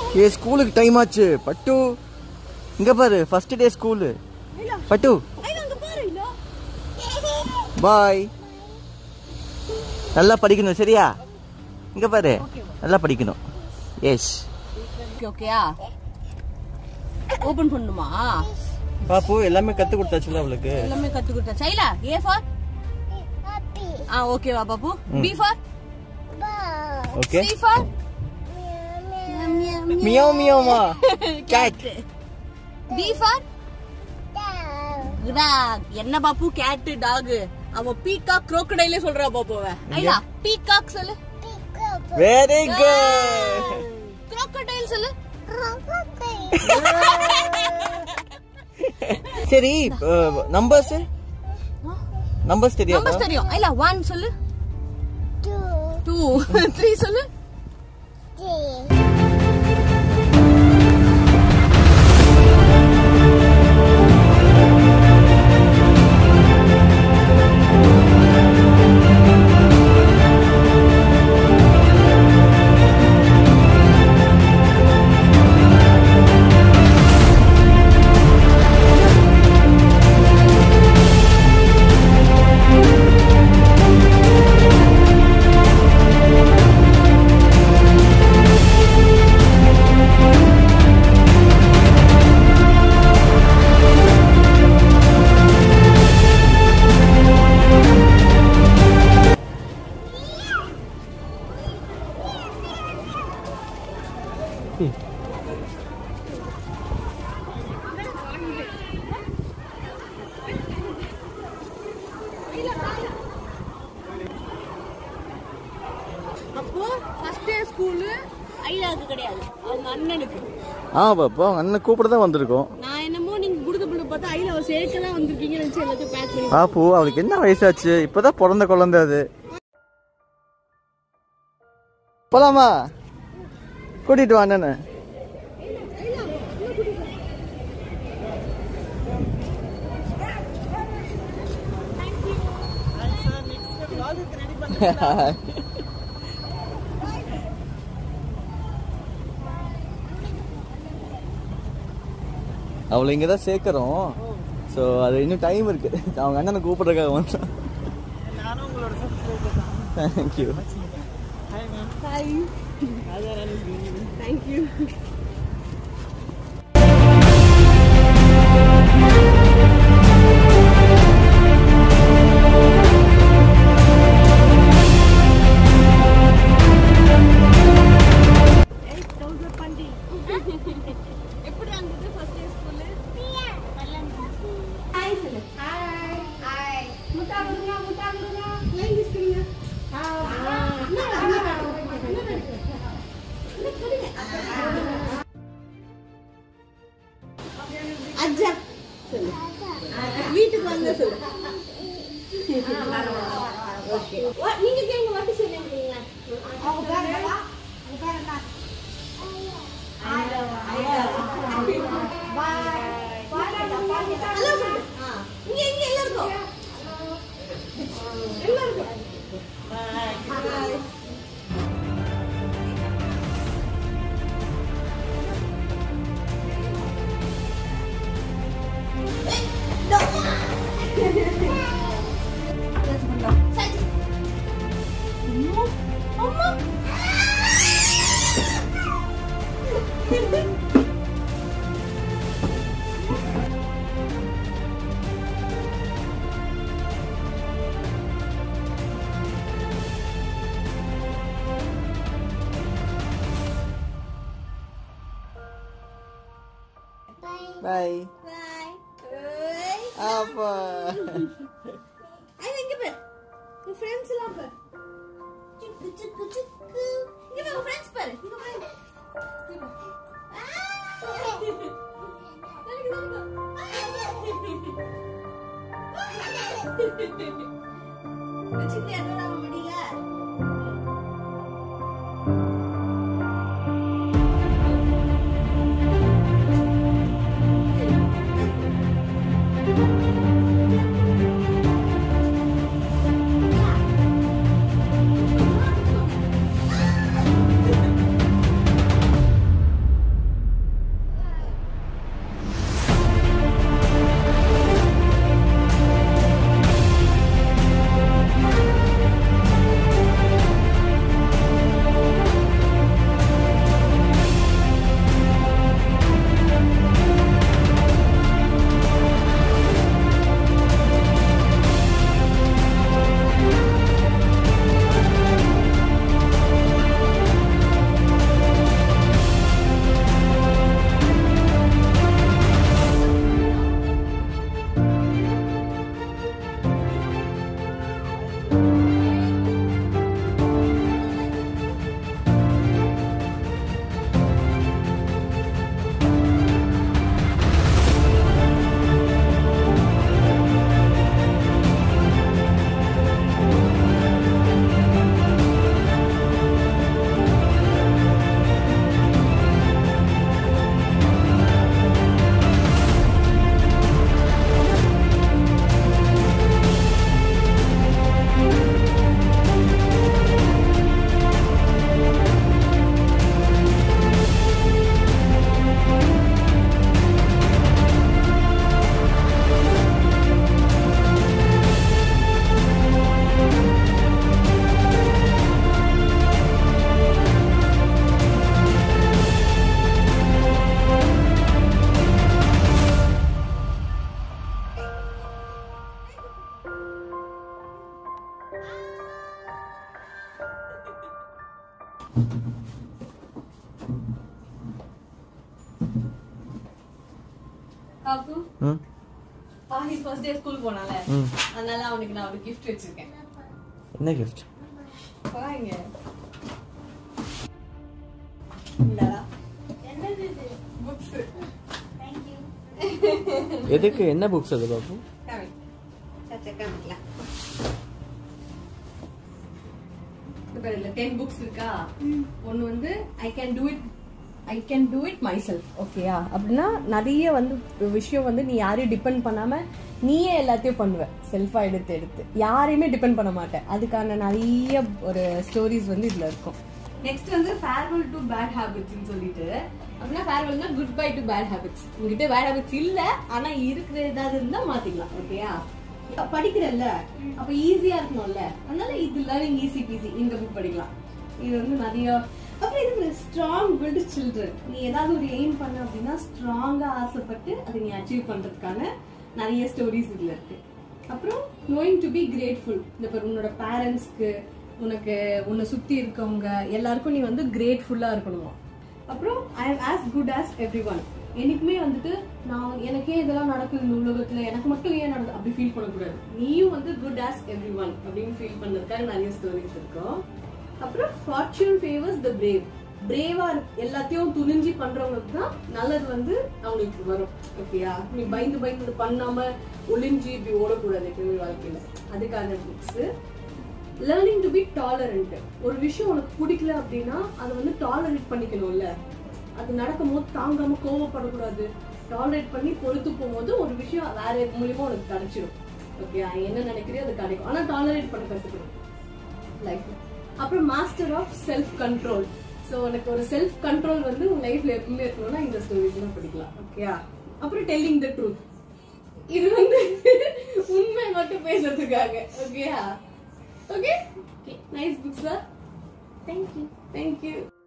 ஏ ஸ்கூலுக்கு டைம் ஆச்சு பட்டு இங்க பாரு ஃபர்ஸ்ட் டே ஸ்கூலு பட்டு பாய் நல்லா படிக்கணும் சரியா இங்க பாரு நல்லா படிக்கணும் எஸ் ஓகே ஓகேயா ஓபன் பண்ணுமா பாப்பு எல்லாமே கத்து கொடுத்தாச்சுல அவளுக்கு எல்லாமே கத்து கொடுத்தா சைலா ஏ ஃபார் ஆ ஓகேவா பாப்பு B for okay C for meow மியாவா கேட் டி ஃபார் டாக் என்ன பாப்பு கேட் டாக் அவ பீகாக் crocodile சொல்றா பாப்புவ ஐயா பீகாக் சொல்லு வெரி குட் crocodile சொல்லு சரி நம்பர்ஸ் நம்பர்ஸ் தெரியாதா நம்பர்ஸ் தெரியும் ஐயா ஒன் சொல்லு டூ த்ரீ சொல்லு அப்போ ஃபர்ஸ்ட் டே ஸ்கூல் ஐலாக்கு கிடையாது அவங்க அண்ணனுக்கு ஆ பாப்பா அவங்க அண்ணன் கூப்பிட தான் வந்திருக்கோம் நான் என்னமோ நீங்க குடுக்க பிள்ளை பார்த்தா ஐல அவ சேர்க்க தான் வந்திருக்கீங்கன்னு நினைச்சு எல்லாத்தையும் பேக் பண்ணி பாப்பு அவளுக்கு என்ன வயசாச்சு இப்பதான் பிறந்த குழந்தை அது போலாமா கூட்டிட்டு வா அண்ணனை அவளை இங்கே தான் சேர்க்குறோம் ஸோ அது இன்னும் டைம் இருக்கு அவங்க அண்ணனை கூப்பிட்றதுக்காக வந்தான் தேங்க்யூ ஹாய் தேங்க் யூ எப்படி இருந்தது ஃபர்ஸ்ட் டே ஸ்கூல் ஹாய் சொல்லு ஹாய் ஹாய் முட்டா கொடுங்க முட்டா கொடுங்க லைன் டிஸ்பிங்க அஜா சொல்லு வீட்டுக்கு வந்த சொல்லு ஓகே நீங்க கேளுங்க வாட்டி சொல்லுங்க அவங்க பேர் என்ன அவங்க பேர் என்ன ஹலோ சொல்லு இங்க இங்க எல்லாருக்கும் எல்லாருக்கும் பாய் பாய் அப்பா ஐ இங்க பாரு உன் ஃப்ரெண்ட்ஸ் எல்லாம் பாரு சிக்கு சிக்கு சிக்கு இங்க பாரு ஃப்ரெண்ட்ஸ் பாரு இங்க பாரு இங்க பாரு. ஆ! தள்ளிக்கு, தள்ளிக்கு. வச்சுக்கிட்டே என்னடா மடியில? ம் பாஹி ஃபர்ஸ்ட் டே ஸ்கூல் போனால ம் அதனால அவனுக்கு நான் ஒரு gift வச்சிருக்கேன் என்ன கிஃப்ட் பாருங்க இந்தாடா என்னது இது புக்ஸ் தேங்க்யூ எதுக்கு என்ன புக்ஸ் அது பாப்பு காமி சச்சா காமிக்கலாம் இப்போ இதில் டென் புக்ஸ் இருக்கா ஒன்று வந்து I can do it I can do it myself ஓகேயா அப்படின்னா நிறைய வந்து விஷயம் வந்து நீ யாரையும் டிபெண்ட் பண்ணாம நீயே எல்லாத்தையும் பண்ணுவ செல்ஃபா எடுத்து எடுத்து யாரையுமே டிபெண்ட் பண்ண மாட்டேன் அதுக்கான நிறைய ஒரு ஸ்டோரிஸ் வந்து இதுல இருக்கும் நெக்ஸ்ட் வந்து ஃபேர்வெல் டு பேட் ஹேபிட்ஸ்னு சொல்லிட்டு அப்படின்னா ஃபேர்வெல்னா good bye to bad habits உங்ககிட்ட பேட் ஹேபிட்ஸ் இல்ல ஆனா இருக்கிற ஏதாவது இருந்தா மாத்திக்கலாம் ஓகேயா படிக்கிறல்ல அப்ப ஈஸியா இருக்கணும்ல அதனால இது லேர்னிங் ஈஸி பீசி இந்த புக் படிக்கலாம் இது வந்து நிறைய அப்புறம் இது ஸ்ட்ராங் பில்டு சில்ட்ரன் நீ ஏதாவது ஒரு எய்ம் பண்ண அப்படின்னா ஸ்ட்ராங்கா ஆசைப்பட்டு அதை நீ அச்சீவ் பண்றதுக்கான நிறைய ஸ்டோரிஸ் இதுல இருக்கு அப்புறம் நோயிங் டு பி கிரேட்ஃபுல் இந்த பேர் உன்னோட பேரண்ட்ஸ்க்கு உனக்கு உன்னை சுத்தி இருக்கவங்க எல்லாருக்கும் நீ வந்து கிரேட்ஃபுல்லா இருக்கணுமா அப்புறம் I am as good as everyone எனக்குமே வந்துட்டு நான் எனக்கே இதெல்லாம் நடக்குது இந்த உலகத்துல எனக்கு மட்டும் ஏன் நடக்குது அப்படி ஃபீல் பண்ணக்கூடாது நீயும் வந்து குட் ஆஸ் எவ்ரி ஒன் அப்படின்னு ஃபீல் பண்ணதுக்காக நிறைய ஸ்டோரிஸ் இருக்கும் அப்புறம் ஃபார்ச்சூன் ஃபேவர்ஸ் த பிரேவ் பிரேவா எல்லாத்தையும் துணிஞ்சு பண்றவங்களுக்கு தான் நல்லது வந்து அவங்களுக்கு வரும் ஓகேயா நீ பயந்து பயந்து இது பண்ணாம ஒளிஞ்சு இப்படி ஓடக்கூடாது எப்பயுமே வாழ்க்கையில அதுக்கான books learning to be tolerant ஒரு விஷயம் உனக்கு பிடிக்கல அப்படின்னா அதை வந்து டாலரேட் பண்ணிக்கணும்ல அது நடக்கும் போது தாங்காம கோவப்படக்கூடாது டாலரேட் பண்ணி பொறுத்து போகும்போது ஒரு விஷயம் வேற மூலியமா உனக்கு கிடைச்சிடும் ஓகே என்ன நினைக்கிறியோ அது கிடைக்கும் ஆனா டாலரேட் பண்ண கத்துக்கணும் லைஃப் அப்புறம் master of self control so உனக்கு ஒரு செல்ஃப் கண்ட்ரோல் வந்து உன் லைஃப்ல எப்பவுமே இருக்கணும்னா இந்த ஸ்டோரிஸ் எல்லாம் படிக்கலாம் ஓகேயா அப்புறம் டெல்லிங் த ட்ரூத் இது வந்து உண்மை மட்டும் பேசுறதுக்காக ஓகேயா okay nice books sir thank you thank you